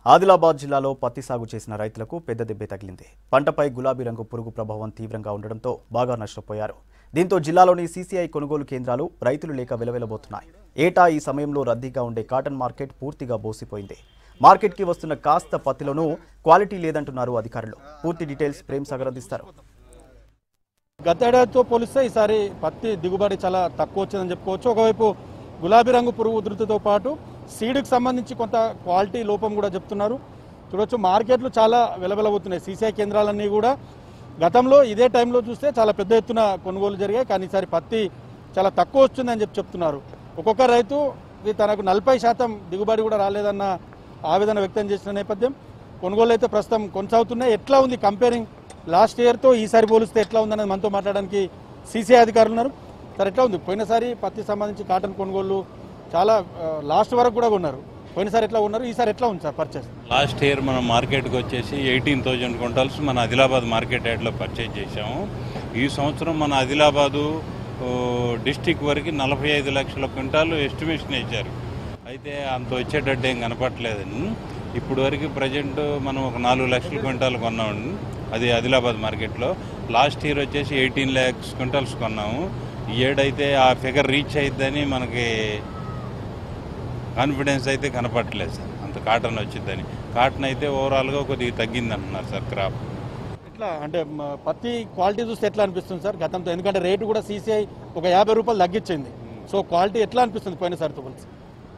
ఆదిలాబాద్ జిల్లాలో పత్తి సాగు చేసిన రైతులకు పెద్ద దెబ్బే తగిలింది పంటపై గులాబీ రంగు పురుగు ప్రభావం తీవ్రంగా ఉండడంతో బాగా నష్టపోయారు దీంతో జిల్లాలోని సీసీఐ కొనుగోలు కేంద్రాలు రైతులు లేక వెలవెలబోతున్నాయి ఏటా ఈ సమయంలో రద్దీగా ఉండే కాటన్ మార్కెట్ పూర్తిగా బోసిపోయింది మార్కెట్కి వస్తున్న కాస్త పత్తిలోనూ క్వాలిటీ లేదంటున్నారు అధికారులు పూర్తి డీటెయిల్స్ ప్రేమ్ సాగర్ అందిస్తారు గతేడాదితో పోలిస్తే ఈసారి పత్తి దిగుబడి చాలా తక్కువ వచ్చిందని చెప్పుకోవచ్చు ఒకవైపు గులాబీ రంగు పురుగు ఉధృతితో పాటు సీడ్కి సంబంధించి కొంత క్వాలిటీ లోపం కూడా చెప్తున్నారు చూడొచ్చు మార్కెట్లు చాలా వెలవెలబోతున్నాయి సీసీఐ కేంద్రాలన్నీ కూడా గతంలో ఇదే టైంలో చూస్తే చాలా పెద్ద ఎత్తున కొనుగోలు జరిగాయి కానీ ఈసారి పత్తి చాలా తక్కువ వస్తుందని చెప్పి చెప్తున్నారు ఒక్కొక్క రైతు ఇది తనకు నలభై శాతం దిగుబడి కూడా రాలేదన్న ఆవేదన వ్యక్తం చేసిన నేపథ్యం కొనుగోలు అయితే ప్రస్తుతం కొనసాగుతున్నాయి ఎట్లా ఉంది కంపేరింగ్ లాస్ట్ ఇయర్తో ఈసారి పోలిస్తే ఎట్లా ఉందనేది మనతో మాట్లాడడానికి సీసీఐ అధికారులు ఉన్నారు సార్ ఎట్లా ఉంది పోయినసారి పత్తి సంబంధించి కాటన్ కొనుగోలు చాలా ఆ, లాస్ట్ వరకు కూడా ఉన్నారు పోయినసారి ఎట్లా ఉన్నారు ఈసారి ఎట్లా ఉంది సార్ పర్చేస్ లాస్ట్ ఇయర్ మనం మార్కెట్కి వచ్చేసి ఎయిటీన్ థౌజండ్ క్వింటాల్స్ మన ఆదిలాబాద్ మార్కెట్ యార్డ్లో పర్చేజ్ చేశాము ఈ సంవత్సరం మన ఆదిలాబాదు ఓ, డిస్టిక్ వరకు నలభై ఐదు లక్షల క్వింటాలు ఎస్టిమేషన్ ఇచ్చారు అయితే అంత వచ్చేటట్టు ఏం కనపట్లేదని ఇప్పుడు వరకు ప్రజెంట్ మనం ఒక నాలుగు లక్షల క్వింటాలు కొన్నాము అది ఆదిలాబాద్ మార్కెట్లో లాస్ట్ ఇయర్ వచ్చేసి ఎయిటీన్ ల్యాక్స్ క్వింటాల్స్ కొన్నాము ఈ ఏడైతే ఆ ఫిగర్ రీచ్ అయిద్దని మనకి కాన్ఫిడెన్స్ అయితే కనపట్లేదు సార్ అంత కాటన్ వచ్చిందని కాటన్ అయితే ఓవరాల్గా కొద్దిగా తగ్గింది అంటున్నారు సార్ క్రాప్ ఎట్లా అంటే మ, పత్తి క్వాలిటీ చూస్తే ఎట్లా అనిపిస్తుంది సార్ గతంతో ఎందుకంటే రేటు కూడా సీసీఐ ఒక యాభై రూపాయలు తగ్గించింది సో క్వాలిటీ ఎట్లా అనిపిస్తుంది పోయినసారితో పోలిసి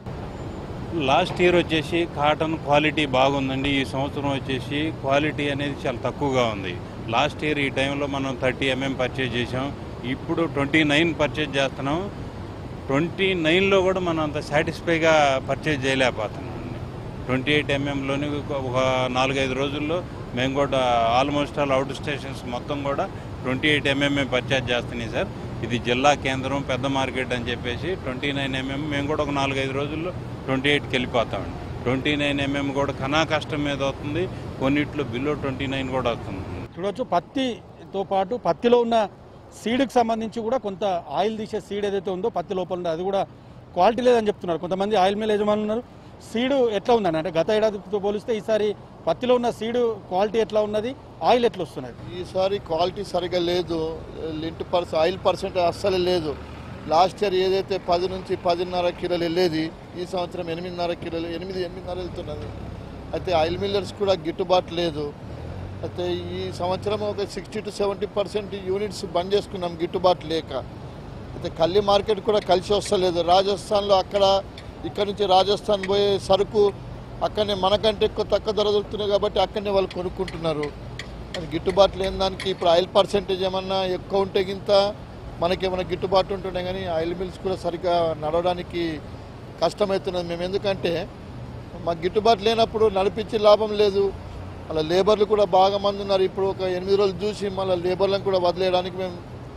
లాస్ట్ ఇయర్ వచ్చేసి కాటన్ క్వాలిటీ బాగుందండి ఈ సంవత్సరం వచ్చేసి క్వాలిటీ అనేది చాలా తక్కువగా ఉంది లాస్ట్ ఇయర్ ఈ టైంలో మనం థర్టీ ఎంఎం పర్చేజ్ చేసాం ఇప్పుడు ట్వంటీ నైన్ పర్చేజ్ చేస్తున్నాం ట్వంటీ నైన్లో కూడా మనం అంత సాటిస్ఫైగా పర్చేజ్ చేయలేకపోతున్నాం ట్వంటీ ఎయిట్ ఎంఎంలోని ఒక నాలుగైదు రోజుల్లో మేము కూడా ఆల్మోస్ట్ ఆల్ అవుట్ స్టేషన్స్ మొత్తం కూడా ట్వంటీ ఎయిట్ ఎంఎంఏ పర్చేజ్ చేస్తున్నాయి సార్ ఇది జిల్లా కేంద్రం పెద్ద మార్కెట్ అని చెప్పేసి ట్వంటీ నైన్ ఎంఎం మేము కూడా ఒక నాలుగైదు రోజుల్లో ట్వంటీ ఎయిట్కి వెళ్ళిపోతామండి ట్వంటీ నైన్ ఎంఎం కూడా కనా కష్టం మీద వస్తుంది కొన్నిట్లో బిలో ట్వంటీ నైన్ కూడా వస్తుంది చూడొచ్చు పత్తితో పాటు పత్తిలో ఉన్న సీడ్కి సంబంధించి కూడా కొంత ఆయిల్ తీసే సీడ్ ఏదైతే ఉందో పత్తి లోపల ఉందో అది కూడా క్వాలిటీ లేదని చెప్తున్నారు కొంతమంది ఆయిల్ మిల్ యజమానులు ఉన్నారు సీడు ఎట్లా ఉందని అంటే గత ఏడాదితో పోలిస్తే ఈసారి పత్తిలో ఉన్న సీడు క్వాలిటీ ఎట్లా ఉన్నది ఆయిల్ ఎట్లా వస్తున్నది ఈసారి క్వాలిటీ సరిగా లేదు లింట్ పర్స్ ఆయిల్ పర్సెంట్ అస్సలు లేదు లాస్ట్ ఇయర్ ఏదైతే పది నుంచి పదిన్నర కిలోలు వెళ్ళేది ఈ సంవత్సరం ఎనిమిదిన్నర కిలోలు ఎనిమిది ఎనిమిదిన్నర వెళ్తున్నది అయితే ఆయిల్ మిల్లర్స్ కూడా గిట్టుబాటు లేదు అయితే ఈ సంవత్సరం ఒక sixty to seventy percent units బంద్ చేసుకున్నాం గిట్టుబాటు లేక అయితే కల్లి మార్కెట్ కూడా కలిసి వస్తలేదు రాజస్థాన్లో అక్కడ ఇక్కడ నుంచి రాజస్థాన్ పోయే సరుకు అక్కడనే మనకంటే ఎక్కువ తక్కువ ధర దొరుకుతున్నాయి కాబట్టి అక్కడనే వాళ్ళు కొనుక్కుంటున్నారు అది గిట్టుబాటు లేని దానికి ఇప్పుడు ఆయిల్ పర్సెంటేజ్ ఏమన్నా ఎక్కువ ఉంటే గింత మనకేమైనా గిట్టుబాటు ఉంటుండే కానీ ఆయిల్ మిల్స్ కూడా సరిగ్గా నడవడానికి కష్టమవుతున్నది మేము ఎందుకంటే మాకు గిట్టుబాటు లేనప్పుడు నడిపించే లాభం లేదు అలా లేబర్లు కూడా బాగా మంది ఉన్నారు ఇప్పుడు ఒక ఎనిమిది రోజులు చూసి మళ్ళీ లేబర్లను కూడా వదిలేయడానికి మేము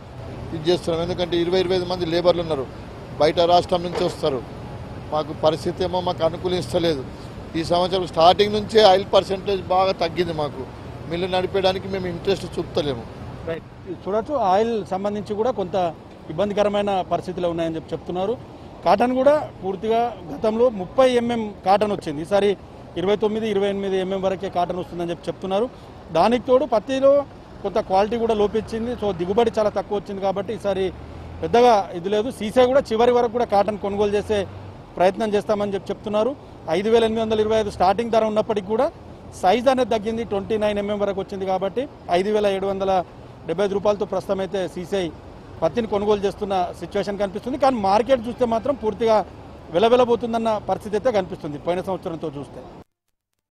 ఇది చేస్తున్నాం ఎందుకంటే ఇరవై ఇరవై ఐదు మంది లేబర్లు ఉన్నారు బయట రాష్ట్రం నుంచి వస్తారు మాకు పరిస్థితి ఏమో మాకు అనుకూలిస్తలేదు ఈ సంవత్సరం స్టార్టింగ్ నుంచే ఆయిల్ పర్సెంటేజ్ బాగా తగ్గింది మాకు మిల్లు నడిపేయడానికి మేము ఇంట్రెస్ట్ చూపుతలేము రైట్ చూడొచ్చు ఆయిల్ సంబంధించి కూడా కొంత ఇబ్బందికరమైన పరిస్థితులు ఉన్నాయని చెప్పి చెప్తున్నారు కాటన్ కూడా పూర్తిగా గతంలో ముప్పై ఎంఎం కాటన్ వచ్చింది ఈసారి ఇరవై తొమ్మిది ఇరవై ఎనిమిది ఎంఎం వరకే కాటన్ వస్తుందని చెప్పి చెప్తున్నారు దానికి తోడు పత్తిలో కొంత క్వాలిటీ కూడా లోపించింది సో దిగుబడి చాలా తక్కువ వచ్చింది కాబట్టి ఈసారి పెద్దగా ఇది లేదు సీసే కూడా చివరి వరకు కూడా కాటన్ కొనుగోలు చేసే ప్రయత్నం చేస్తామని చెప్పి చెప్తున్నారు ఐదు వేల ఎనిమిది వందల ఇరవై ఐదు స్టార్టింగ్ ధర ఉన్నప్పటికీ కూడా సైజ్ అనేది తగ్గింది ట్వంటీ నైన్ ఎంఎం వరకు వచ్చింది కాబట్టి ఐదు వేల ఏడు వందల డెబ్బై ఐదు రూపాయలతో ప్రస్తుతం అయితే సీసీఐ పత్తిని కొనుగోలు చేస్తున్న సిచ్యువేషన్ కనిపిస్తుంది కానీ మార్కెట్ చూస్తే మాత్రం పూర్తిగా వెలవెలబోతుందన్న పరిస్థితి అయితే కనిపిస్తుంది పోయిన సంవత్సరంతో చూస్తే